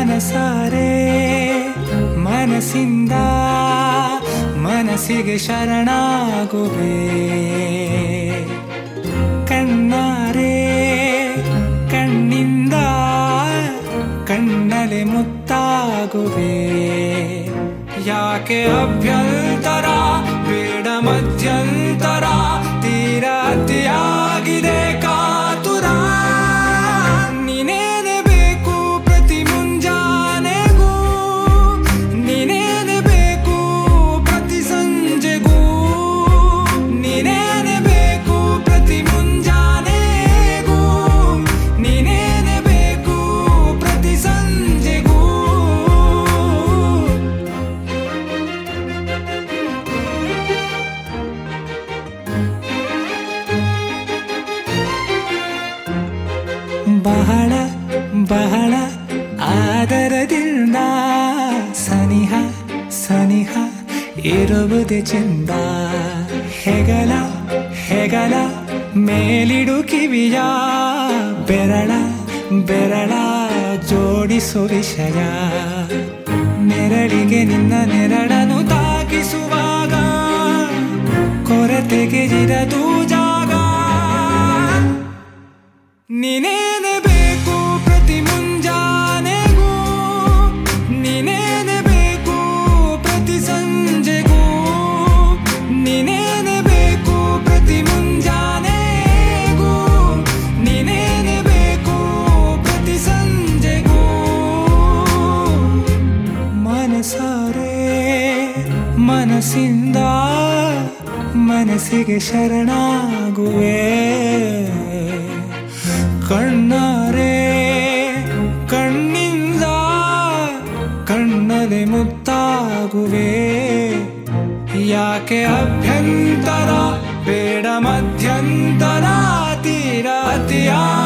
ಮನಸಾರೆ ಮನಸ್ಸಿಂದ ಮನಸ್ಸಿಗೆ ಶರಣಾಗುವೆ ಕಣ್ಣಾರೆ ಕಣ್ಣಿಂದ ಕಣ್ಣಲೆ ಮುತ್ತಾಗುವೆ ಯಾಕೆ ಅಭ್ಯಂತರ ಬೇಡ ಮಧ್ಯಂತರ ತೀರ ಅತಿಯಾಗಿದೆ ಕಾತುರ ನೀನೇನೆ ಬೇಕು ಪ್ರತಿ ಮುಂಜಾನೆಗೂ ನೀನೇನೆ ಬೇಕು ಪ್ರತಿ ಸಂಜೆಗೂ ನೀನೇನೆ ಬೇಕು ಪ್ರತಿ ಮುಂಜಾನೆಗೂ ನೀನೇನೆ ಬೇಕು ಪ್ರತಿ ಸಂಜೆಗೂ ಬಹಳ ಬಹಳ ಆದರದಿಂದ ಸನಿಹ ಸನಿಹ ಇರುವುದೇ ಚಂದ ಹೆಗಲ ಹೆಗಲ ಮೇಲಿಡು ಕಿವಿಯ ಬೆರಳ ಬೆರಳ ಜೋಡಿಸು ವಿಷಯ ನೆರಳಿಗೆ ನಿನ್ನ ನೆರಳನ್ನು ತಾಕಿಸುವಾಗ ಕೊರತೆಗೆ ಇರದು ಜಾಗ ನೀನೇನೆ ಬೇಕು ಪ್ರತಿ ಮುಂಜಾನೆಗೂ ನೀನೇನೆ ಬೇಕು ಪ್ರತಿ ಸಂಜೆಗೂ ನೀನೇನೆ ಬೇಕು ಪ್ರತಿ ಮುಂಜಾನೆಗೂ ನೀನೇನೆ ಬೇಕು ಪ್ರತಿ ಸಂಜೆಗೂ ಮನಸಾರೆ ಮನಸ್ಸಿಂದ ಮನಸ್ಸಿಗೆ ಶರಣಾಗುವೆ ಕಣ್ಣಾರೆ ಕಣ್ಣಿಂದ ಕಣ್ಣಲೆ ಮುತ್ತಾಗುವೆ ಯಾಕೆ ಅಭ್ಯಂತರ ಬೇಡ ಮಧ್ಯಂತರ ತೀರ ಅತಿಯಾ